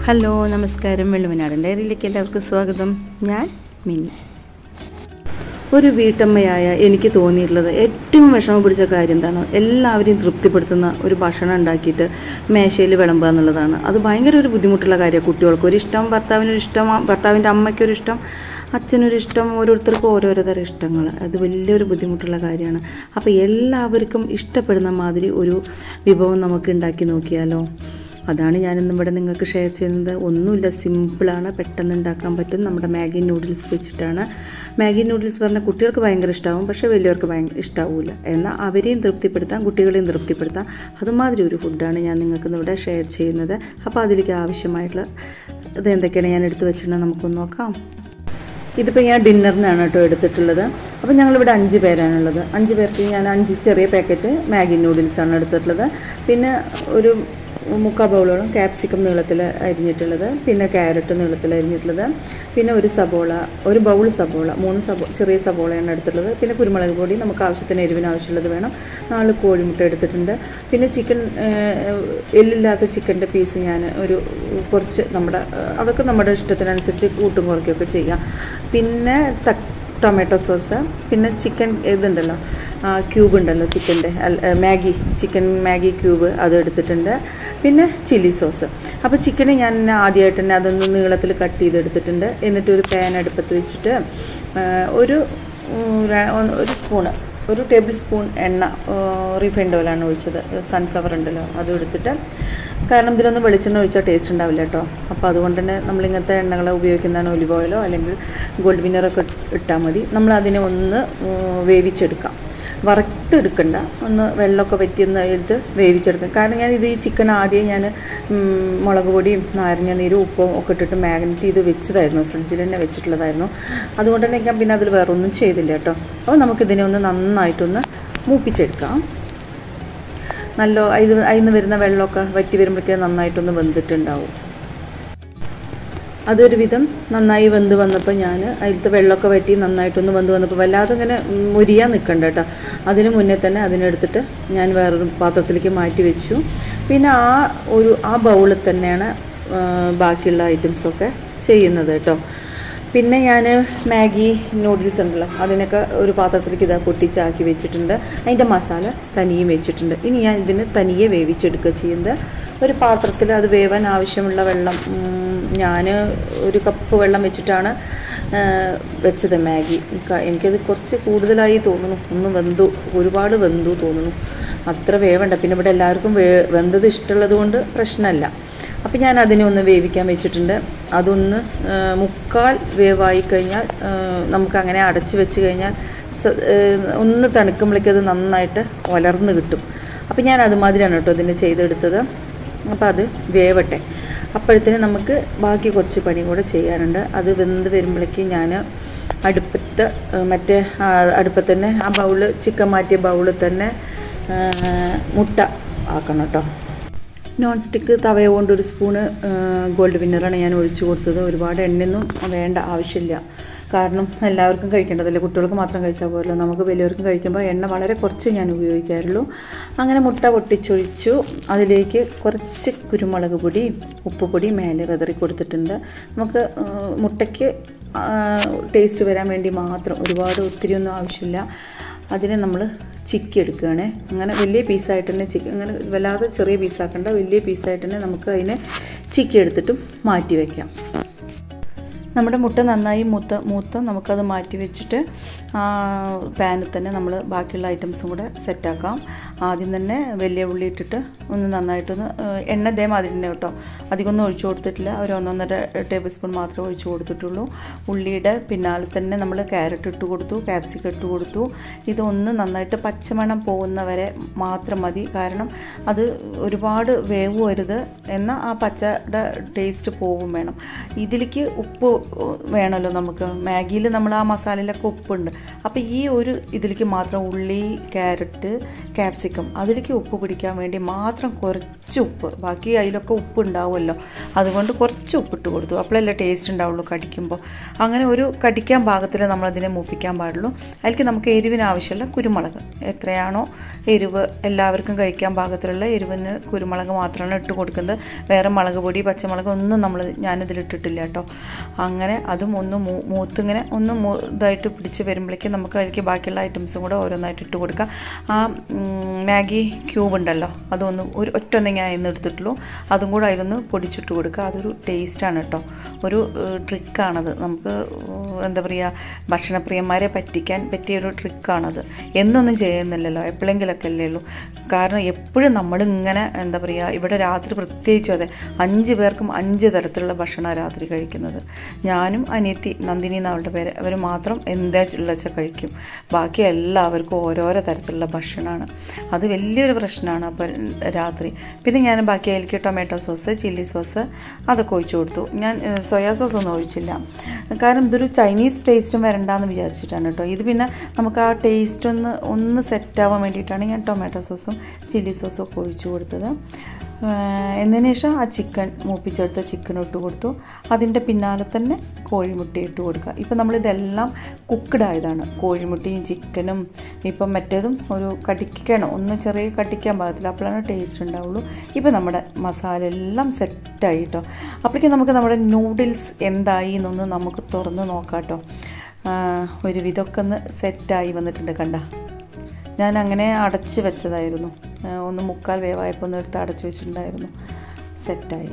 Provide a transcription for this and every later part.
hello നമസ്കാരം വെള്ളുവനാടൻ ഡയറിയിലേക്ക് എല്ലാവർക്കും സ്വാഗതം ഞാൻ മിനി ഒരു വീട്ടമ്മയായ എനിക്ക് തോന്നിയിട്ടുള്ളത് ഏറ്റവും വിഷമം പിടിച്ച കാര്യം എന്താണ് എല്ലാവരെയും തൃപ്തിപ്പെടുത്തുന്ന ഒരു ഭക്ഷണം ഉണ്ടാക്കിയിട്ട് മേശയിൽ വിളമ്പുക എന്നുള്ളതാണ് അത് ഭയങ്കര ഒരു ബുദ്ധിമുട്ടുള്ള കാര്യമാണ് കുട്ടികൾക്ക് ഒരു ഇഷ്ടം ഭർത്താവിനൊരു ഇഷ്ടം ഭർത്താവിൻ്റെ അമ്മയ്ക്കൊരു ഇഷ്ടം അച്ഛനൊരു ഇഷ്ടം ഓരോരുത്തർക്കും ഓരോരോ തരം ഇഷ്ടങ്ങൾ അത് വലിയൊരു ബുദ്ധിമുട്ടുള്ള കാര്യമാണ് അപ്പോൾ എല്ലാവർക്കും ഇഷ്ടപ്പെടുന്ന മാതിരി ഒരു വിഭവം നമുക്ക് ഉണ്ടാക്കി നോക്കിയാലോ അതാണ് ഞാനിന്ന് ഇവിടെ നിങ്ങൾക്ക് ഷെയർ ചെയ്യുന്നത് ഒന്നുമില്ല സിമ്പിളാണ് പെട്ടെന്ന് ഉണ്ടാക്കാൻ പറ്റും നമ്മുടെ മാഗി നൂഡിൽസ് വെച്ചിട്ടാണ് മാഗി നൂഡിൽസ് പറഞ്ഞാൽ കുട്ടികൾക്ക് ഭയങ്കര ഇഷ്ടമാവും പക്ഷേ വലിയവർക്ക് ഭയങ്കര ഇഷ്ടമാവില്ല എന്നാൽ അവരെയും തൃപ്തിപ്പെടുത്താം കുട്ടികളെയും തൃപ്തിപ്പെടുത്താം അതുമാതിരി ഒരു ഫുഡാണ് ഞാൻ നിങ്ങൾക്ക് ഇവിടെ ഷെയർ ചെയ്യുന്നത് അപ്പോൾ അതിലേക്ക് ആവശ്യമായിട്ടുള്ള ഇത് എന്തൊക്കെയാണ് ഞാൻ എടുത്തു വെച്ചിട്ടുണ്ടെങ്കിൽ നമുക്കൊന്ന് നോക്കാം ഇതിപ്പോൾ ഞാൻ ഡിന്നറിനാണ് കേട്ടോ എടുത്തിട്ടുള്ളത് അപ്പോൾ ഞങ്ങളിവിടെ അഞ്ച് പേരാണുള്ളത് അഞ്ച് പേർക്ക് ഞാൻ അഞ്ച് ചെറിയ പാക്കറ്റ് മാഗി നൂഡിൽസാണ് എടുത്തിട്ടുള്ളത് പിന്നെ ഒരു മുക്കാ ബൗളോളം ക്യാപ്സിക്കം നീളത്തിൽ അരിഞ്ഞിട്ടുള്ളത് പിന്നെ ക്യാരറ്റ് നീളത്തിൽ അരിഞ്ഞിട്ടുള്ളത് പിന്നെ ഒരു സബോള ഒരു ബൗൾ സബോള മൂന്ന് സബോ ചെറിയ സബോളയാണ് എടുത്തിട്ടുള്ളത് പിന്നെ കുരുമുളക് പൊടി നമുക്ക് ആവശ്യത്തിന് എരിവിന് ആവശ്യമുള്ളത് വേണം നാല് കോഴിമുട്ട എടുത്തിട്ടുണ്ട് പിന്നെ ചിക്കൻ എല്ലില്ലാത്ത ചിക്കൻ്റെ പീസ് ഞാൻ ഒരു കുറച്ച് നമ്മുടെ അതൊക്കെ നമ്മുടെ ഇഷ്ടത്തിനനുസരിച്ച് കൂട്ടും കുറയ്ക്കുകയൊക്കെ ചെയ്യാം പിന്നെ തക് ടൊമാറ്റോ സോസ് പിന്നെ ചിക്കൻ ഇതുണ്ടല്ലോ ക്യൂബ് ഉണ്ടല്ലോ ചിക്കൻ്റെ മാഗി ചിക്കൻ മാഗി ക്യൂബ് അത് എടുത്തിട്ടുണ്ട് പിന്നെ ചില്ലി സോസ് അപ്പോൾ ചിക്കന് ഞാൻ ആദ്യമായിട്ട് തന്നെ അതൊന്ന് നീളത്തിൽ കട്ട് ചെയ്തെടുത്തിട്ടുണ്ട് എന്നിട്ട് ഒരു പാൻ അടുപ്പത്ത് വെച്ചിട്ട് ഒരു ഒരു സ്പൂണ് ഒരു ടേബിൾ സ്പൂൺ എണ്ണ റിഫൈൻഡ് ഓയിലാണ് ഒഴിച്ചത് സൺഫ്ലവർ ഉണ്ടല്ലോ അതും എടുത്തിട്ട് കാരണം ഇതിലൊന്നും വെളിച്ചെണ്ണ ഒഴിച്ചാൽ ടേസ്റ്റ് ഉണ്ടാവില്ല കേട്ടോ അപ്പോൾ അതുകൊണ്ട് തന്നെ നമ്മളിങ്ങനത്തെ എണ്ണകൾ ഉപയോഗിക്കുന്നതാണ് ഒലിവ് ഓയിലോ അല്ലെങ്കിൽ ഗോൾഡ് വിനറൊക്കെ ഇട്ടാൽ മതി നമ്മൾ അതിനെ ഒന്ന് വേവിച്ചെടുക്കാം വറുത്തെടുക്കണ്ട ഒന്ന് വെള്ളമൊക്കെ വറ്റിയൊന്ന് എടുത്ത് വേവിച്ചെടുക്കാം കാരണം ഞാൻ ഇത് ഈ ചിക്കൻ ആദ്യം ഞാൻ മുളക് പൊടിയും നാരങ്ങ നീരും ഉപ്പും ഒക്കെ ഇട്ടിട്ട് മാഗ്നറ്റ് ചെയ്ത് വെച്ചതായിരുന്നു ഫ്രിഡ്ജിൽ തന്നെ വെച്ചിട്ടുള്ളതായിരുന്നു അതുകൊണ്ട് തന്നെ ഞാൻ പിന്നെ അതിൽ വേറെ ഒന്നും ചെയ്തില്ല കേട്ടോ അപ്പോൾ നമുക്കിതിനെ ഒന്ന് നന്നായിട്ടൊന്ന് മൂപ്പിച്ചെടുക്കാം നല്ല അതിൽ അതിൽ നിന്ന് വരുന്ന വെള്ളമൊക്കെ വറ്റി വരുമ്പോഴേക്കും നന്നായിട്ടൊന്ന് വെന്തിട്ടുണ്ടാവും അതൊരു വിധം നന്നായി വെന്ത് വന്നപ്പോൾ ഞാൻ അതിലത്തെ വെള്ളമൊക്കെ വറ്റി നന്നായിട്ടൊന്ന് വെന്ത് വന്നപ്പോൾ വല്ലാതെ ഇങ്ങനെ മുരിയാൻ നിൽക്കണ്ട കേട്ടോ അതിന് മുന്നേ തന്നെ അതിനെടുത്തിട്ട് ഞാൻ വേറൊരു പാത്രത്തിലേക്ക് മാറ്റി വെച്ചു പിന്നെ ആ ഒരു ആ ബൗളിൽ തന്നെയാണ് ബാക്കിയുള്ള ഐറ്റംസൊക്കെ ചെയ്യുന്നത് കേട്ടോ പിന്നെ ഞാൻ മാഗി നൂഡിൽസ് ഉണ്ടല്ലോ അതിനൊക്കെ ഒരു പാത്രത്തിലേക്ക് ഇതാ പൊട്ടിച്ചാക്കി വെച്ചിട്ടുണ്ട് അതിൻ്റെ മസാല തനിയെ വെച്ചിട്ടുണ്ട് ഇനി ഞാൻ ഇതിന് തനിയെ വേവിച്ചെടുക്കുക ചെയ്യുന്നത് ഒരു പാത്രത്തിൽ അത് വേവാൻ ആവശ്യമുള്ള വെള്ളം ഞാൻ ഒരു കപ്പ് വെള്ളം വെച്ചിട്ടാണ് വെച്ചത് മാഗി എനിക്കത് കുറച്ച് കൂടുതലായി തോന്നുന്നു ഒന്ന് വെന്തു ഒരുപാട് വെന്തു തോന്നുന്നു അത്ര വേവണ്ട പിന്നെ ഇവിടെ എല്ലാവർക്കും വേ വെന്തത് ഇഷ്ടമുള്ളത് കൊണ്ട് പ്രശ്നമല്ല അപ്പം ഞാൻ അതിനെ ഒന്ന് വേവിക്കാൻ വെച്ചിട്ടുണ്ട് അതൊന്ന് മുക്കാൽ വേവായി കഴിഞ്ഞാൽ നമുക്ക് അങ്ങനെ അടച്ച് വെച്ച് കഴിഞ്ഞാൽ ഒന്ന് തണുക്കുമ്പോഴേക്കും അത് നന്നായിട്ട് വളർന്ന് കിട്ടും അപ്പം ഞാൻ അതുമാതിരിയാണ് കേട്ടോ ഇതിന് ചെയ്തെടുത്തത് അപ്പോൾ അത് വേവട്ടെ അപ്പോഴത്തേന് നമുക്ക് ബാക്കി കുറച്ച് പണി കൂടെ ചെയ്യാനുണ്ട് അത് വെന്ത് വരുമ്പോഴേക്കും ഞാൻ അടുപ്പത്ത് മറ്റേ അടുപ്പത്ത് തന്നെ ആ ബൗള് ചിക്കൻ മാറ്റിയ ബൗളിൽ തന്നെ മുട്ട ആക്കണം കേട്ടോ നോൺ സ്റ്റിക്ക് തവയ കൊണ്ട് ഒരു സ്പൂണ് ഗോൾഡ് വിന്നറാണ് ഞാൻ ഒഴിച്ചു കൊടുത്തത് ഒരുപാട് എണ്ണയൊന്നും വേണ്ട ആവശ്യമില്ല കാരണം എല്ലാവർക്കും കഴിക്കേണ്ടതല്ലേ കുട്ടികൾക്ക് മാത്രം കഴിച്ചാൽ പോരല്ലോ നമുക്ക് വലിയവർക്കും കഴിക്കുമ്പോൾ എണ്ണ വളരെ കുറച്ച് ഞാൻ ഉപയോഗിക്കാറുള്ളൂ അങ്ങനെ മുട്ട പൊട്ടിച്ചൊഴിച്ചു അതിലേക്ക് കുറച്ച് കുരുമുളക് പൊടി ഉപ്പുപൊടി മേലെ വിതറി കൊടുത്തിട്ടുണ്ട് നമുക്ക് മുട്ടയ്ക്ക് ടേസ്റ്റ് വരാൻ വേണ്ടി മാത്രം ഒരുപാട് ഒത്തിരി ഒന്നും ആവശ്യമില്ല അതിനെ നമ്മൾ ചിക്കി എടുക്കുകയാണേ അങ്ങനെ വലിയ പീസായിട്ട് തന്നെ ചിക്കി അങ്ങനെ വല്ലാതെ ചെറിയ പീസാക്കണ്ട വലിയ പീസായിട്ട് തന്നെ നമുക്ക് അതിനെ ചിക്കി എടുത്തിട്ടും മാറ്റി വയ്ക്കാം നമ്മുടെ മുട്ട നന്നായി മൂത്ത മൂത്ത നമുക്കത് മാറ്റി വെച്ചിട്ട് പാനിൽ തന്നെ നമ്മൾ ബാക്കിയുള്ള ഐറ്റംസും കൂടെ സെറ്റാക്കാം ആദ്യം തന്നെ വലിയ ഉള്ളി ഇട്ടിട്ട് ഒന്ന് നന്നായിട്ടൊന്ന് എണ്ണ ഇതേമാതിരി തന്നെ കേട്ടോ അധികമൊന്നും ഒഴിച്ചു കൊടുത്തിട്ടില്ല ഒരു ഒന്നൊന്നര ടേബിൾ സ്പൂൺ മാത്രമേ ഒഴിച്ചു കൊടുത്തിട്ടുള്ളൂ ഉള്ളിയുടെ പിന്നാലെ തന്നെ നമ്മൾ ക്യാരറ്റ് ഇട്ട് കൊടുത്തു ക്യാപ്സിക്കം ഇട്ട് കൊടുത്തു ഇതൊന്ന് നന്നായിട്ട് പച്ചമണം പോകുന്നവരെ മാത്രം മതി കാരണം അത് ഒരുപാട് വേവ് വരുത് എന്നാൽ ആ പച്ചയുടെ ടേസ്റ്റ് പോവും വേണം ഇതിലേക്ക് ഉപ്പ് വേണമല്ലോ നമുക്ക് മാഗിയിൽ നമ്മൾ ആ മസാലയിലൊക്കെ ഉപ്പുണ്ട് അപ്പോൾ ഈ ഒരു ഇതിലേക്ക് മാത്രം ഉള്ളി ക്യാരറ്റ് ക്യാപ്സിക്കം അതിലേക്ക് ഉപ്പ് പിടിക്കാൻ വേണ്ടി മാത്രം കുറച്ച് ഉപ്പ് ബാക്കി അതിലൊക്കെ ഉപ്പ് ഉണ്ടാവുമല്ലോ അതുകൊണ്ട് കുറച്ച് ഉപ്പിട്ട് കൊടുത്തു അപ്പോഴല്ലേ ടേസ്റ്റ് ഉണ്ടാവുള്ളൂ കടിക്കുമ്പോൾ അങ്ങനെ ഒരു കടിക്കാൻ പാകത്തിൽ നമ്മളതിനെ മൂപ്പിക്കാൻ പാടുള്ളൂ അതിലേക്ക് നമുക്ക് എരിവിന് ആവശ്യമുള്ള കുരുമുളക് എത്രയാണോ എരിവ് എല്ലാവർക്കും കഴിക്കാൻ പാകത്തിലുള്ള എരിവിന് കുരുമുളക് മാത്രമാണ് ഇട്ട് കൊടുക്കുന്നത് വേറെ മുളക് പൊടി പച്ചമുളക് ഒന്നും നമ്മൾ ഞാനിതിലിട്ടിട്ടില്ല കേട്ടോ അങ്ങനെ അതും ഒന്ന് മൂ മൂത്തിങ്ങനെ ഒന്ന് മൂ ഇതായിട്ട് പിടിച്ച് വരുമ്പോഴേക്കും നമുക്ക് അതിലേക്ക് ബാക്കിയുള്ള ഐറ്റംസും കൂടെ ഓരോന്നായിട്ട് ഇട്ട് കൊടുക്കാം ആ ഉം, മാഗി ക്യൂബ് ഉണ്ടല്ലോ അതൊന്ന് ഒരു ഒറ്റ ഒന്നേ ഞാൻ ഇന്ന് എടുത്തിട്ടുള്ളൂ അതും കൂടെ അതിലൊന്ന് പൊടിച്ചിട്ട് കൊടുക്കുക അതൊരു ടേസ്റ്റാണ് കേട്ടോ ഒരു ട്രിക്കാണത് നമുക്ക് ഏഹ്, എന്താ പറയുക ഭക്ഷണപ്രിയന്മാരെ പറ്റിക്കാൻ പറ്റിയ ഒരു ട്രിക്കാണത് എന്നൊന്നും ചെയ്യുന്നില്ലല്ലോ എപ്പോഴെങ്കിലൊക്കെ അല്ലേ ഉള്ളൂ കാരണം എപ്പോഴും നമ്മളിങ്ങനെ എന്താ പറയുക ഇവിടെ രാത്രി പ്രത്യേകിച്ചും അതെ അഞ്ച് പേർക്കും അഞ്ച് തരത്തിലുള്ള ഭക്ഷണമാണ് രാത്രി കഴിക്കുന്നത് ഞാനും അനിയത്തി നന്ദിനി എന്നവളുടെ പേര് അവർ മാത്രം എന്താ വെച്ചാൽ കഴിക്കും ബാക്കി എല്ലാവർക്കും ഓരോരോ തരത്തിലുള്ള ഭക്ഷണമാണ് അത് വലിയൊരു പ്രശ്നമാണ് അപ്പോൾ രാത്രി പിന്നെ ഞാൻ ബാക്കി അതിലേക്ക് ടൊമാറ്റോ സോസ് ചില്ലി സോസ് അതൊക്കെ ഒഴിച്ചു കൊടുത്തു ഞാൻ സോയാ സോസ് ഒന്നും ഒഴിച്ചില്ല കാരണം ഇതൊരു ചൈനീസ് ടേസ്റ്റും വരണ്ടെന്ന് വിചാരിച്ചിട്ടാണ് കേട്ടോ ഇത് പിന്നെ നമുക്ക് ആ ടേസ്റ്റ് ഒന്ന് ഒന്ന് സെറ്റ് ആവാൻ വേണ്ടിയിട്ടാണ് ഞാൻ ടൊമാറ്റോ സോസും ചില്ലി സോസും ഒക്കെ ഒഴിച്ചു കൊടുത്തത് ആഹ് എന്നതിന് ശേഷം ആ ചിക്കൻ മൂപ്പിച്ചെടുത്ത ചിക്കൻ ഇട്ട് കൊടുത്തു അതിൻ്റെ പിന്നാലെ തന്നെ കോഴിമുട്ട ഇട്ട് കൊടുക്കുക ഇപ്പം നമ്മളിതെല്ലാം കുക്ക്ഡ് ആയതാണ് കോഴിമുട്ടയും ചിക്കനും ഇപ്പം മറ്റേതും ഒരു കടിക്കണം ഒന്ന് ചെറിയ കടിക്കാൻ പാകത്തില്ല അപ്പോഴാണ് ടേസ്റ്റ് ഉണ്ടാവുള്ളൂ ഇപ്പം നമ്മുടെ മസാല എല്ലാം സെറ്റായി കേട്ടോ അപ്പോഴേക്കും നമുക്ക് നമ്മുടെ നൂഡിൽസ് എന്തായി എന്നൊന്ന് നമുക്ക് തുറന്ന് നോക്കാം കേട്ടോ ഒരു വിധമൊക്കെ ഒന്ന് സെറ്റായി വന്നിട്ടുണ്ട് കണ്ട ഞാൻ അങ്ങനെ അടച്ച് വെച്ചതായിരുന്നു ആ, ഒന്ന് മുക്കാൽ വേവായപ്പോൾ ഒന്ന് എടുത്ത് അടച്ച് വെച്ചിട്ടുണ്ടായിരുന്നു സെറ്റായി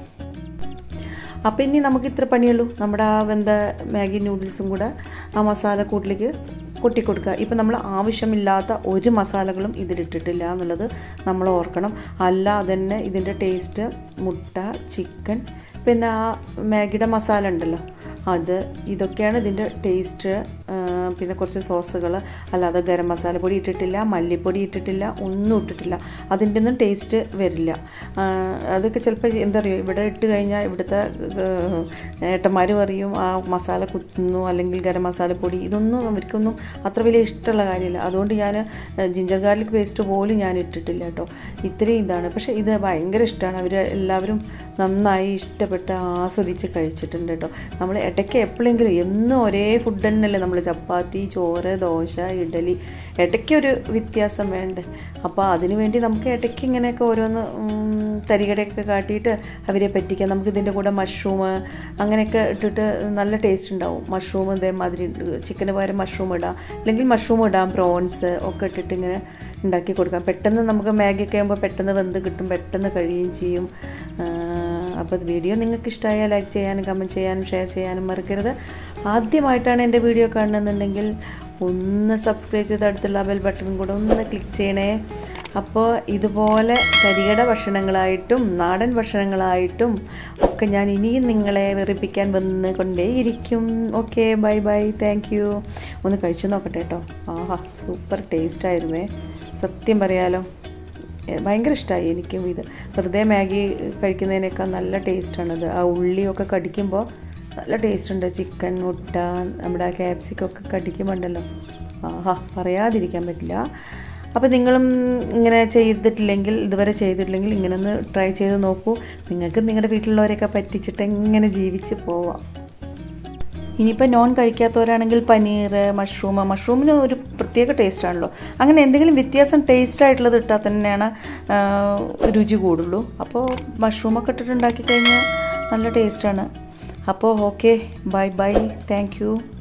അപ്പോൾ ഇനി നമുക്ക് ഇത്ര പണിയുള്ളൂ നമ്മുടെ ആ വെന്ത മാഗി നൂഡിൽസും കൂടെ ആ മസാല കൂട്ടിലേക്ക് കൊട്ടി കൊടുക്കുക ഇപ്പം നമ്മൾ ആവശ്യമില്ലാത്ത ഒരു മസാലകളും ഇതിലിട്ടിട്ടില്ല എന്നുള്ളത് നമ്മൾ ഓർക്കണം അല്ലാതെ തന്നെ ഇതിൻ്റെ ടേസ്റ്റ് മുട്ട ചിക്കൻ പിന്നെ ആ മാഗിയുടെ മസാല ഉണ്ടല്ലോ അത് ഇതൊക്കെയാണ് ഇതിൻ്റെ ടേസ്റ്റ് പിന്നെ കുറച്ച് സോസുകൾ അല്ലാതെ ഗരം മസാല പൊടി ഇട്ടിട്ടില്ല മല്ലിപ്പൊടി ഇട്ടിട്ടില്ല ഒന്നും ഇട്ടിട്ടില്ല അതിൻ്റെ ഒന്നും ടേസ്റ്റ് വരില്ല ആ, അതൊക്കെ ചിലപ്പോൾ എന്താ പറയുക ഇവിടെ ഇട്ട് കഴിഞ്ഞാൽ ഇവിടുത്തെ ഏട്ടന്മാർ പറയും ആ മസാല കുത്തുന്നു അല്ലെങ്കിൽ ഗരം മസാലപ്പൊടി ഇതൊന്നും അവർക്കൊന്നും അത്ര വലിയ ഇഷ്ടമുള്ള കാര്യമില്ല അതുകൊണ്ട് ഞാൻ ജിഞ്ചർ ഗാർലിക് പേസ്റ്റ് പോലും ഞാൻ ഇട്ടിട്ടില്ല കേട്ടോ ഇത്രയും ഇതാണ് പക്ഷേ ഇത് ഭയങ്കര ഇഷ്ടമാണ് അവർ എല്ലാവരും നന്നായി ഇഷ്ടപ്പെട്ട് ആസ്വദിച്ച് കഴിച്ചിട്ടുണ്ട് കേട്ടോ നമ്മൾ ഇടയ്ക്ക് എപ്പോഴെങ്കിലും എന്നും ഒരേ ഫുഡ് തന്നെയല്ലേ നമ്മൾ ചപ്പാത്തി ചോറ് ദോശ ഇഡലി ഇടയ്ക്ക് ഒരു വ്യത്യാസം വേണ്ടേ അപ്പോൾ അതിന് വേണ്ടി നമുക്ക് ഇടയ്ക്ക് ഇങ്ങനെയൊക്കെ ഓരോന്ന് ഉം, തരികടയൊക്കെ കാട്ടിയിട്ട് അവരെ പറ്റിക്കാം നമുക്ക് ഇതിൻ്റെ കൂടെ മഷ്റൂം അങ്ങനെയൊക്കെ ഇട്ടിട്ട് നല്ല ടേസ്റ്റ് ഉണ്ടാവും മഷ്റൂം ഇതേമാതിരി ചിക്കന് പകരം മഷ്റൂം ഇടാം അല്ലെങ്കിൽ മഷ്റൂം ഇടാം പ്രോൺസ് ഒക്കെ ഇട്ടിട്ട് ഇങ്ങനെ ഉണ്ടാക്കി കൊടുക്കാം പെട്ടെന്ന് നമുക്ക് മാഗി ഒക്കെ ആകുമ്പോൾ പെട്ടെന്ന് വെന്ത് കിട്ടും പെട്ടെന്ന് കഴിയുകയും ചെയ്യും അപ്പോൾ വീഡിയോ നിങ്ങൾക്ക് ഇഷ്ടമായാൽ ലൈക്ക് ചെയ്യാനും കമൻറ്റ് ചെയ്യാനും ഷെയർ ചെയ്യാനും മറക്കരുത് ആദ്യമായിട്ടാണ് എൻ്റെ വീഡിയോ കാണുന്നുണ്ടെങ്കിൽ ഒന്ന് സബ്സ്ക്രൈബ് ചെയ്ത് അടുത്തുള്ള ബെൽ ബട്ടൺ കൂടെ ഒന്ന് ക്ലിക്ക് ചെയ്യണേ അപ്പോൾ ഇതുപോലെ കരികട ഭക്ഷണങ്ങളായിട്ടും നാടൻ ഭക്ഷണങ്ങളായിട്ടും ഒക്കെ ഞാൻ ഇനിയും നിങ്ങളെ വെറുപ്പിക്കാൻ വന്ന് കൊണ്ടേയിരിക്കും okay bye bye thank you ഒന്ന് കഴിച്ചു നോക്കട്ടെ കേട്ടോ ആഹാ സൂപ്പർ ടേസ്റ്റ് ആയിരുന്നേ സത്യം പറയാലോ ഏ, ഭയങ്കര ഇഷ്ടമായി എനിക്കും ഇത് വെറുതെ മാഗി കഴിക്കുന്നതിനേക്കാൾ നല്ല ടേസ്റ്റാണത് ആ ഉള്ളിയൊക്കെ കടിക്കുമ്പോൾ നല്ല ടേസ്റ്റ് ഉണ്ട് ചിക്കൻ മുട്ട നമ്മുടെ ക്യാപ്സിക്കൊക്കെ കടിക്കുമ്പോണ്ടല്ലോ ആഹാ പറയാതിരിക്കാൻ പറ്റില്ല അപ്പോൾ നിങ്ങളും ഇങ്ങനെ ചെയ്തിട്ടില്ലെങ്കിൽ ഇതുവരെ ചെയ്തിട്ടില്ലെങ്കിൽ ഇങ്ങനെ ഒന്ന് ട്രൈ ചെയ്ത് നോക്കൂ നിങ്ങൾക്ക് നിങ്ങളുടെ വീട്ടിലുള്ളവരെയൊക്കെ പറ്റിച്ചിട്ട് എങ്ങനെ ജീവിച്ച് പോവാം ഇനിയിപ്പോൾ നോൺ കഴിക്കാത്തവരാണെങ്കിൽ പനീർ മഷ്റൂം മഷ്റൂമിന് ഒരു പ്രത്യേക ടേസ്റ്റ് ആണല്ലോ അങ്ങനെ എന്തെങ്കിലും വ്യത്യാസം ടേസ്റ്റ് ആയിട്ടുള്ളത് ഇട്ടാൽ തന്നെയാണ് ആ, രുചി കൂടുള്ളൂ അപ്പോൾ മഷ്റൂമൊക്കെ ഇട്ടിട്ട് ഉണ്ടാക്കി കഴിഞ്ഞാൽ നല്ല ടേസ്റ്റാണ് അപ്പോൾ okay bye bye thank U